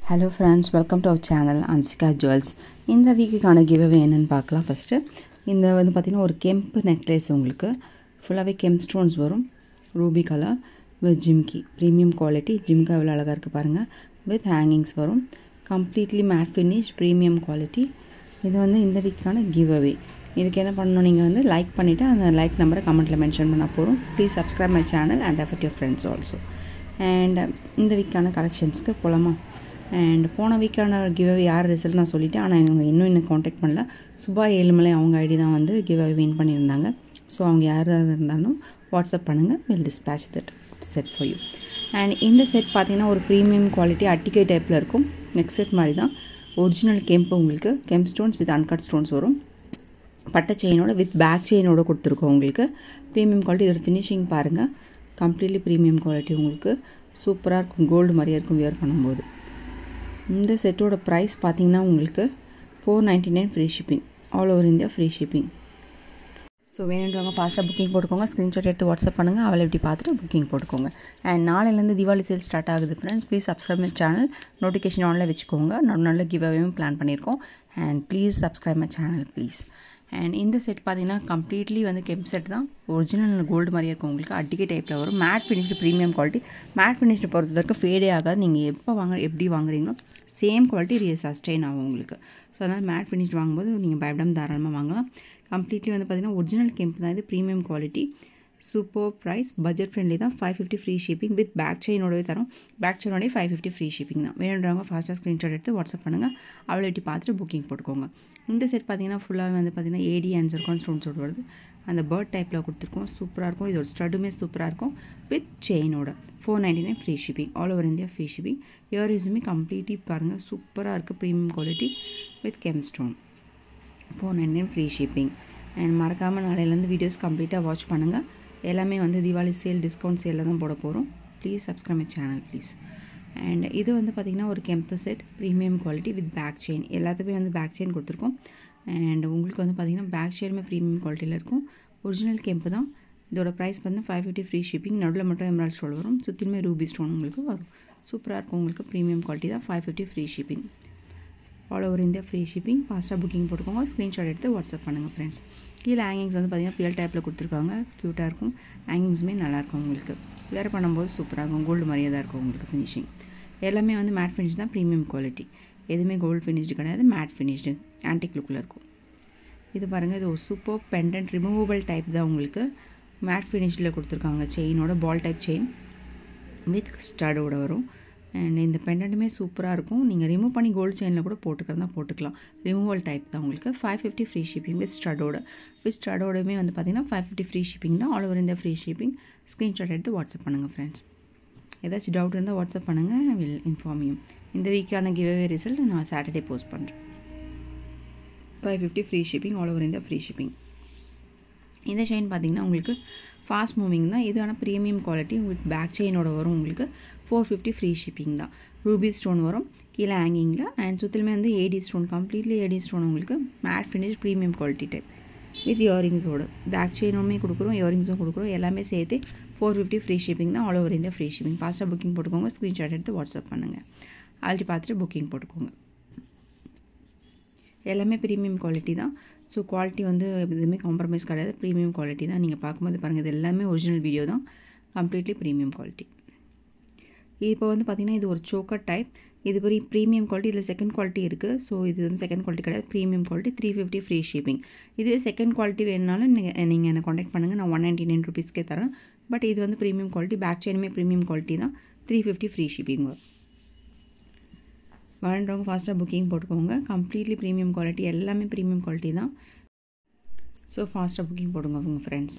hello friends welcome to our channel Anshika jewels இந்த வீக்குக்கான giveaway என்னென்னு பார்க்கலாம் ஃபஸ்ட்டு இந்த வந்து பார்த்திங்கன்னா ஒரு கெம்ப் நெக்லஸ் உங்களுக்கு ஃபுல்லாகவே கெம்ப் ஸ்டோன்ஸ் வரும் ruby colour with jhumki premium quality jhumka எவ்வளோ அழகாக இருக்குது பாருங்கள் வித் ஹேங்கிங்ஸ் வரும் completely matte finish premium quality இது வந்து இந்த வீக்கான கிவ்அவே இதுக்கு என்ன பண்ணணும் நீங்கள் வந்து லைக் பண்ணிவிட்டு அந்த லைக் நம்பரை கமெண்ட்டில் மென்ஷன் பண்ணால் போகிறோம் please subscribe my channel and refer your friends also and இந்த வீக்கான கலெக்ஷன்ஸ்க்கு போகலாமா அண்ட் போன வீக்கான கிவ்அவே யார் ரிசல்ட் நான் சொல்லிட்டேன் ஆனால் இவங்க இன்னும் இன்னும் காண்டாக்ட் பண்ணல சுபா ஏழுமலை அவங்க ஐடி தான் வந்து கிவ்அவே வின் பண்ணியிருந்தாங்க ஸோ அவங்க யாராவது இருந்தாலும் வாட்ஸ்அப் பண்ணுங்கள் will dispatch that set for you and இந்த செட் பார்த்தீங்கன்னா ஒரு ப்ரீமியம் குவாலிட்டி அட்டிகை டைப்பில் இருக்கும் நெக்ஸ்ட் செட் மாதிரி தான் ஒரிஜினல் கெம்ப் உங்களுக்கு kemp stones with uncut stones வரும் பட்டை செயினோட வித் பேக் செயினோட கொடுத்துருக்கோம் உங்களுக்கு ப்ரீமியம் குவாலிட்டி இதோட ஃபினிஷிங் பாருங்கள் கம்ப்ளீட்லி ப்ரீமியம் குவாலிட்டி உங்களுக்கு சூப்பராக இருக்கும் கோல்டு மாதிரியே இருக்கும் வியர் பண்ணும்போது இந்த செட்டோட ப்ரைஸ் பார்த்தீங்கன்னா உங்களுக்கு four ninety nine free shipping all over India free shipping so வேணுன்றவங்க ஃபாஸ்ட்டாக புக்கிங் போட்டுக்கோங்க ஸ்க்ரீன்ஷாட் எடுத்து வாட்ஸ்அப் பண்ணுங்கள் அவைலபிலிட்டி பார்த்துட்டு புக்கிங் போட்டுக்கோங்க அண்ட் நாளையிலேருந்து தீபாவளி சேல் ஸ்டார்ட் ஆகுது friends please subscribe my channel notification ஆனில் வச்சுக்கோங்க நல்ல நல்ல கிவ் அவேவும் பிளான் பண்ணியிருக்கோம் and please subscribe my channel please and இந்த செட் பார்த்தீங்கன்னா கம்ப்ளீட்லி வந்து கெம் செட் தான் ஒரிஜினல் கோல்டு மாதிரியே இருக்கும் உங்களுக்கு அட்டிகை டைப்பில் வரும் matte finished premium quality matte finished பொறுத்த வரைக்கும் ஃபேடே ஆகாது நீங்கள் எப்போ வாங்க எப்படி வாங்குறீங்களோ சேம் குவாலிட்டி ரிய சஸ்டெயின் ஆகும் உங்களுக்கு ஸோ அதனால் மேட் ஃபினிஷ்டு வாங்கும்போது நீங்கள் பயப்படாமல் தாராளமாக வாங்கலாம் கம்ப்ளீட்லி வந்து பார்த்திங்கன்னா ஒரிஜினல் கெம்ப் தான் இது premium quality super price budget friendly தான் five fifty free shipping with back செயினோடவே தரும் பேக் செயினோடய ஃபைவ் ஃபிஃப்டி ஃப்ரீ ஷிப்பிங் தான் வேணுன்றவங்க ஃபாஸ்ட்டாக ஸ்க்ரீன்ஷாட் எடுத்து வாட்ஸ்அப் பண்ணுங்கள் அவைலபிலிட்டி பார்த்துட்டு புக்கிங் போட்டுக்கோங்க இந்த செட் பார்த்தீங்கன்னா ஃபுல்லாகவே வந்து பார்த்திங்கன்னா ஏடி அண்ட் ஜர்கான் ஸ்டோன்ஸோடு வருது அந்த பேர்ட் டைப்பில் கொடுத்துருக்கோம் சூப்பராக இருக்கும் இதோட ஸ்டட்டுமே சூப்பராக இருக்கும் வித் செயினோட four ninety nine free shipping all over India free shipping இயரிங்ஸுமே கம்ப்ளீட்லி பாருங்கள் சூப்பராக இருக்குது premium quality with kemp stone four ninety nine free shipping and மறக்காமல் நாளையிலேருந்து வீடியோஸ் கம்ப்ளீட்டாக வாட்ச் பண்ணுங்கள் எல்லாமே வந்து தீபாவளி சேல் டிஸ்கவுண்ட் சேலில் தான் போட போகிறோம் please subscribe my channel please and இது வந்து பார்த்திங்கன்னா ஒரு kemp set premium quality with back chain எல்லாத்துக்குமே வந்து பேக் செயின் கொடுத்துருக்கோம் அண்ட் உங்களுக்கு வந்து பார்த்திங்கன்னா பேக் செயினுமே ப்ரீமியம் குவாலிட்டியில் இருக்கும் ஒரிஜினல் கெம்பு தான் இதோட ப்ரைஸ் வந்து ஃபைவ் ஃபிஃப்டி ஃப்ரீ ஷிப்பிங் நடுவில் மட்டும் எம்ராய்ட் ஸ்டோன் வரும் சுற்றிலுமே ரூபி ஸ்டோன் உங்களுக்கு வரும் சூப்பராக இருக்கும் உங்களுக்கு ப்ரீமியம் குவாலிட்டி தான் five fifty free shipping all over India free shipping ஃபாஸ்ட்டாக புக்கிங் போட்டுக்கோங்க ஸ்க்ரீன்ஷாட் எடுத்து வாட்ஸ்அப் பண்ணுங்கள் ஃப்ரெண்ட்ஸ் கீழே ஹேங்கிங்ஸ் வந்து பார்த்திங்கன்னா பியல் டைப்பில் கொடுத்துருக்காங்க க்யூட்டாக இருக்கும் ஹேங்கிங்ஸுமே நல்லாயிருக்கும் உங்களுக்கு வேறு பண்ணும்போது சூப்பராக இருக்கும் கோல்டு மாதிரியே தான் இருக்கும் உங்களுக்கு ஃபினிஷிங் எல்லாமே வந்து மேட் ஃபினிஷ் தான் ப்ரீமியம் குவாலிட்டி எதுவுமே கோல்டு ஃபினிஷ்டு கிடையாது மேட் ஃபினிஷ்டு ஆன்டிக் லுக்கில் இருக்கும் இது பாருங்கள் இது ஒரு சூப்பர் பெண்டன்ட் ரிமூவபிள் டைப் தான் உங்களுக்கு மேட் ஃபினிஷில் கொடுத்துருக்காங்க செயினோட பால் டைப் செயின் வித் ஸ்டடோட வரும் அண்ட் இந்த பெண்டன்ட்டுமே சூப்பராக இருக்கும் நீங்கள் ரிமூவ் பண்ணி கோல்டு செயினில் கூட போட்டுக்கிறதா போட்டுக்கலாம் ரிமூவல் டைப் தான் உங்களுக்கு five fifty free shipping with ஸ்டடோட வித் ஸ்டடோடமே வந்து பார்த்திங்கன்னா ஃபைவ் ஃபிஃப்டி ஃப்ரீ ஷிப்பிங் தான் ஆல் ஓவர் இந்த ஃப்ரீ ஷிப்பிங் ஸ்க்ரீன்ஷாட் எடுத்து வாட்ஸ்அப் பண்ணுங்கள் ஃப்ரெண்ட்ஸ் ஏதாச்சும் டவுட் இருந்தால் வாட்ஸ்அப் பண்ணுங்கள் வில் இன்ஃபார்ம் யூ இந்த வீக்கான கிவ்அவே ரிசல்ட் நான் சாட்டர்டே போஸ்ட் பண்ணுறேன் five fifty free shipping all over இந்த ஃப்ரீ ஷிப்பிங் இந்த செயின் பார்த்தீங்கன்னா உங்களுக்கு ஃபாஸ்ட் மூவிங் தான் இது ஆனால் ப்ரீமியம் குவாலிட்டி உங்களுக்கு பேக் செயினோட வரும் உங்களுக்கு ஃபோர் ஃபிஃப்டி ஃப்ரீ ஷிப்பிங் தான் ரூபி ஸ்டோன் வரும் கீழே ஹேங்கிங்கில் அண்ட் சுற்றிலுமே வந்து AD stone completely AD stone உங்களுக்கு matte finish premium quality type with இயரிங்ஸோடு பேக் செயினுமே கொடுக்குறோம் இயரிங்ஸும் கொடுக்குறோம் எல்லாமே சேர்த்து ஃபோர் ஃபிஃப்டி ஃப்ரீ ஷிப்பிங் தான் ஆல் ஓவர் இந்த ஃப்ரீ ஷிப்பிங் ஃபாஸ்ட்டாக புக்கிங் போட்டுக்கோங்க ஸ்க்ரீன்ஷாட் எடுத்து வாட்ஸ்அப் பண்ணுங்கள் ஆல்ரெடி பார்த்துட்டு புக்கிங் போட்டுக்கோங்க எல்லாமே ப்ரீமியம் குவாலிட்டி தான் ஸோ குவாலிட்டி வந்து எதுவுமே காம்ப்ரமைஸ் கிடையாது ப்ரீமியம் குவாலிட்டி தான் நீங்கள் பார்க்கும்போது பாருங்கள் இது எல்லாமே ஒரிஜினல் வீடியோ தான் கம்ப்ளீட்லி ப்ரீமியம் குவாலிட்டி இப்போ வந்து பார்த்திங்கன்னா இது ஒரு சோக்கர் டைப் இது பெரிய ப்ரீமியம் குவாலிட்டி இதில் செகண்ட் குவாலிட்டி இருக்குது ஸோ இது வந்து செகண்ட் குவாலிட்டி கிடையாது premium quality three fifty free shipping இது செகண்ட் குவாலிட்டி வேணுனாலும் நீங்கள் நீங்கள் என்னை காண்டாக்ட் பண்ணுங்கள் நான் ஒன் நைன்ட்டி நைன் ருபீஸ்க்கே தரேன் பட் இது வந்து ப்ரீமியம் குவாலிட்டி பேக் செயினுமே ப்ரீமியம் குவாலிட்டி தான் த்ரீ ஃபிஃப்டி ஃப்ரீ ஷிப்பிங் வரும் வேணுன்றவங்க ஃபாஸ்ட்டாக புக்கிங் போட்டுக்கோங்க கம்ப்ளீட்லி ப்ரீமியம் குவாலிட்டி எல்லாமே ப்ரீமியம் குவாலிட்டி தான் ஸோ ஃபாஸ்ட்டாக புக்கிங் போடுங்க உங்கள் ஃப்ரெண்ட்ஸ்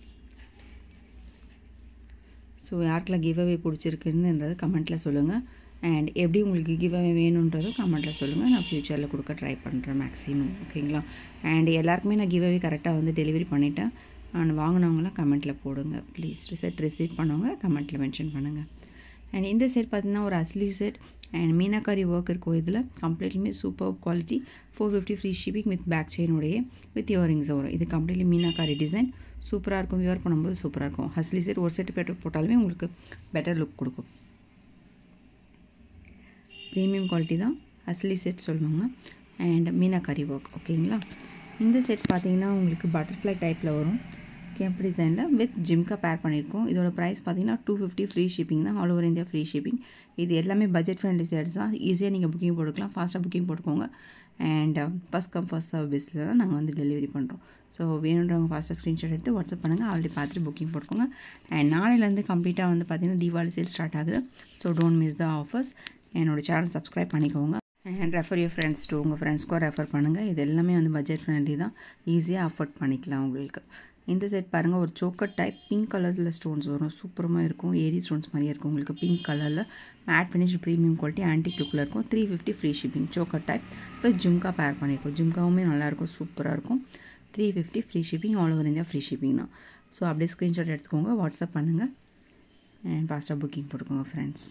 ஸோ யாருக்கெல்லாம் கிவ் அவே பிடிச்சிருக்குன்னுன்றது கமெண்ட்டில் சொல்லுங்கள் அண்ட் எப்படி உங்களுக்கு கிவ் அவே வேணுன்றதும் கமெண்ட்டில் சொல்லுங்கள் நான் ஃப்யூச்சரில் கொடுக்க ட்ரை பண்ணுறேன் மேக்ஸிமம் ஓகேங்களா அண்ட் எல்லாருக்குமே நான் கிவ் அவே கரெக்டாக வந்து டெலிவரி பண்ணிட்டேன் நான் வாங்கினவங்களாம் கமெண்ட்டில் போடுங்க ப்ளீஸ் ரிசல்ட் ரிசீவ் பண்ணவங்க கமெண்ட்டில் மென்ஷன் பண்ணுங்கள் அண்ட் இந்த செட் பார்த்திங்கன்னா ஒரு அஸ்லி செட் அண்ட் மீனாக்காரி ஒர்க் இருக்கும் இதில் கம்ப்ளீட்லியுமே super quality four fifty free shipping with back செயினுடைய வித் இயரிங்ஸ் வரும் இது கம்ப்ளீட்லி மீனாக்காரி டிசைன் சூப்பராக இருக்கும் வியர் பண்ணும்போது சூப்பராக இருக்கும் ஹஸ்லி செட் ஒரு செட் பேட்டர் போட்டாலுமே உங்களுக்கு பெட்டர் லுக் கொடுக்கும் ப்ரீமியம் குவாலிட்டி தான் அஸ்லி செட் சொல்லுவாங்க அண்ட் மீனாக்கரி ஒர்க் ஓகேங்களா இந்த செட் பார்த்தீங்கன்னா உங்களுக்கு பட்டர்ஃப்ளை டைப்பில் வரும் கேம்ப் டிசைனில் வித் ஜிம்கா பேர் பண்ணியிருக்கோம் இதோட ப்ரைஸ் பார்த்தீங்கன்னா டூ ஃபிஃப்டி ஃப்ரீ ஷிப்பிங் தான் all over India free shipping இது எல்லாமே பட்ஜெட் ஃப்ரெண்ட்லி செட்ஸ் தான் ஈஸியாக நீங்கள் புக்கிங் போட்டுக்கலாம் ஃபாஸ்ட்டாக புக்கிங் போட்டுக்கோங்க அண்ட் ஃபஸ்ட் கம் ஃபஸ்ட் சர்வீஸில் தான் நாங்கள் வந்து டெலிவரி பண்ணுறோம் ஸோ வேணுன்றவங்க ஃபாஸ்ட்டாக ஸ்க்ரீன்ஷாட் எடுத்து வாட்ஸ்அப் பண்ணுங்கள் ஆல்ரெடி பார்த்துட்டு புக்கிங் போட்டுக்கோங்க அண்ட் நாளையிலேருந்து கம்ப்ளீட்டாக வந்து பார்த்தீங்கன்னா தீபாவளி சேல் ஸ்டார்ட் ஆகுது so don't miss the offers என்னோட சேனல் சப்ஸ்கிரைப் பண்ணிக்கோங்க and refer your friends to உங்கள் ஃப்ரெண்ட்ஸ்க்கும் ரெஃபர் பண்ணுங்கள் இது எல்லாமே வந்து பட்ஜெட் ஃப்ரெண்ட்லி தான் ஈஸியாக அஃபோர்ட் பண்ணிக்கலாம் உங்களுக்கு இந்த செட் பாருங்கள் ஒரு சோக்கர் டைப் பிங்க் கலரில் ஸ்டோன்ஸ் வரும் சூப்பரமாக இருக்கும் ஏரி ஸ்டோன்ஸ் மாதிரியே இருக்கும் உங்களுக்கு பிங்க் கலரில் matte finish premium quality antique லுக்கில் இருக்கும் three fifty free shipping choker type இப்போ ஜும்கா பேர் பண்ணியிருக்கோம் ஜும்காவுமே நல்லாயிருக்கும் சூப்பராக இருக்கும் three fifty free shipping all over India free shipping தான் ஸோ அப்படியே ஸ்க்ரீன்ஷாட் எடுத்துக்கோங்க வாட்ஸ்அப் பண்ணுங்கள் அண்ட் ஃபாஸ்ட்டாக புக்கிங் போட்டுக்கோங்க ஃப்ரெண்ட்ஸ்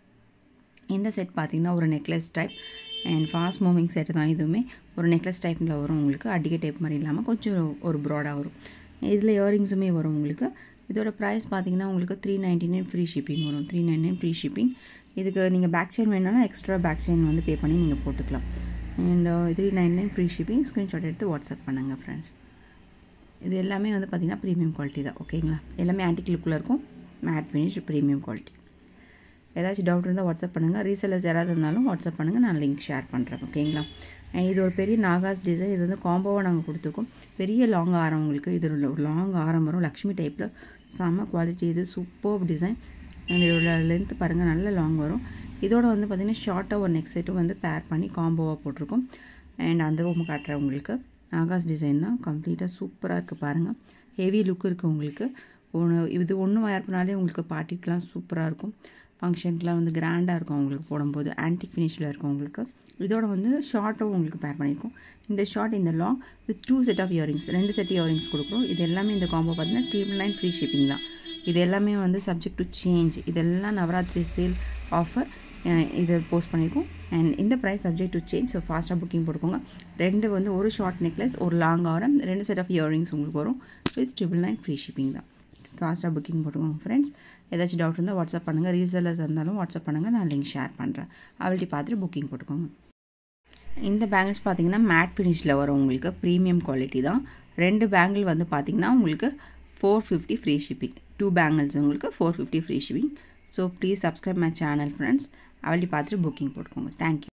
இந்த செட் பார்த்திங்கன்னா ஒரு necklace type and fast moving set தான் இதுவுமே ஒரு நெக்லஸ் டைப்பில் வரும் உங்களுக்கு அடிக்கை டைப் மாதிரி இல்லாமல் கொஞ்சம் ஒரு ப்ராடாக வரும் இதில் இயரிங்ஸுமே வரும் உங்களுக்கு இதோட ப்ரைஸ் பார்த்தீங்கன்னா உங்களுக்கு three ninety nine free shipping வரும் three nine nine free shipping இதுக்கு நீங்கள் பேக் செயின் வேணாலும் எக்ஸ்ட்ரா பேக் செயின் வந்து பே பண்ணி நீங்கள் போட்டுக்கலாம் and three nine nine free shipping screenshot எடுத்து வாட்ஸ்அப் பண்ணுங்கள் ஃப்ரெண்ட்ஸ் இது எல்லாமே வந்து பார்த்திங்கன்னா ப்ரீமியம் குவாலிட்டி தான் ஓகேங்களா எல்லாமே ஆன்டிக் லுக்கில் இருக்கும் மேட் ஃபினிஷ் ப்ரீமியம் குவாலிட்டி ஏதாச்சும் டவுட் இருந்தால் வாட்ஸ்அப் பண்ணுங்கள் ரீசெல்லர்ஸ் யாராவது இருந்தாலும் வாட்ஸ்அப் பண்ணுங்கள் நான் லிங்க் ஷேர் பண்ணுறேன் ஓகேங்களா அண்ட் இது ஒரு பெரிய நாகாஸ் டிசைன் இது வந்து காம்போவாக நாங்கள் கொடுத்துருக்கோம் பெரிய லாங் ஆரம் உங்களுக்கு இது ஒரு லாங் ஆரம் வரும் லக்ஷ்மி டைப்பில் செம்ம குவாலிட்டி இது சூப்பர் டிசைன் அண்ட் இதோட லென்த் பாருங்கள் நல்ல லாங் வரும் இதோட வந்து பார்த்திங்கன்னா ஷார்ட்டாக ஒரு நெக் செட்டும் வந்து பேர் பண்ணி காம்போவாக போட்டிருக்கோம் அண்ட் அந்த ரூம் காட்டுறேன் உங்களுக்கு நாகாஸ் டிசைன் தான் கம்ப்ளீட்டாக சூப்பராக இருக்குது பாருங்கள் ஹெவி லுக் இருக்குது உங்களுக்கு ஒன்று இது ஒன்று வயர் பண்ணாலே உங்களுக்கு பார்ட்டிக்கெலாம் சூப்பராக இருக்கும் ஃபங்க்ஷனுக்குலாம் வந்து கிராண்டாக இருக்கும் உங்களுக்கு போடும்போது ஆன்டிக் ஃபினிஷில் இருக்கும் உங்களுக்கு இதோட வந்து ஷார்ட்டும் உங்களுக்கு பேர் பண்ணியிருக்கோம் இந்த ஷார்ட் இந்த long with two set of earrings ரெண்டு செட் இயரிங்ஸ் கொடுக்குறோம் இது எல்லாமே இந்த காம்போ பார்த்தீங்கன்னா ட்ரிபிள் நைன் ஃப்ரீ ஷிப்பிங் தான் இது எல்லாமே வந்து சப்ஜெக்ட் டு சேஞ்ச் இதெல்லாம் நவராத்திரி சேல் ஆஃபர் இது போஸ்ட் பண்ணியிருக்கோம் அண்ட் இந்த price subject to change so ஃபாஸ்ட்டாக புக்கிங் போட்டுக்கோங்க ரெண்டு வந்து ஒரு ஷார்ட் நெக்லஸ் ஒரு லாங் ஆரம் ரெண்டு செட் ஆஃப் இயரிங்ஸ் உங்களுக்கு வரும் with triple nine free shipping தான் ஃபாஸ்ட்டாக புக்கிங் போட்டுக்கோங்க ஃப்ரெண்ட்ஸ் ஏதாச்சும் டவுட் இருந்தால் வாட்ஸ்அப் பண்ணுங்கள் ரீசெல்லர்ஸ் இருந்தாலும் வாட்ஸ்அப் பண்ணுங்கள் நான் லிங்க் ஷேர் பண்ணுறேன் அவள்கிட்ட பார்த்துட்டு புக்கிங் போட்டுக்கோங்க இந்த பேங்கிள்ஸ் பார்த்தீங்கன்னா மேட் ஃபினிஷில் வரும் உங்களுக்கு ப்ரீமியம் குவாலிட்டி தான் ரெண்டு பேங்கிள் வந்து பார்த்தீங்கன்னா உங்களுக்கு four fifty free shipping two bangles உங்களுக்கு four fifty free shipping so please subscribe my channel friends அவள்கிட்ட பார்த்துட்டு புக்கிங் போட்டுக்கோங்க தேங்க்யூ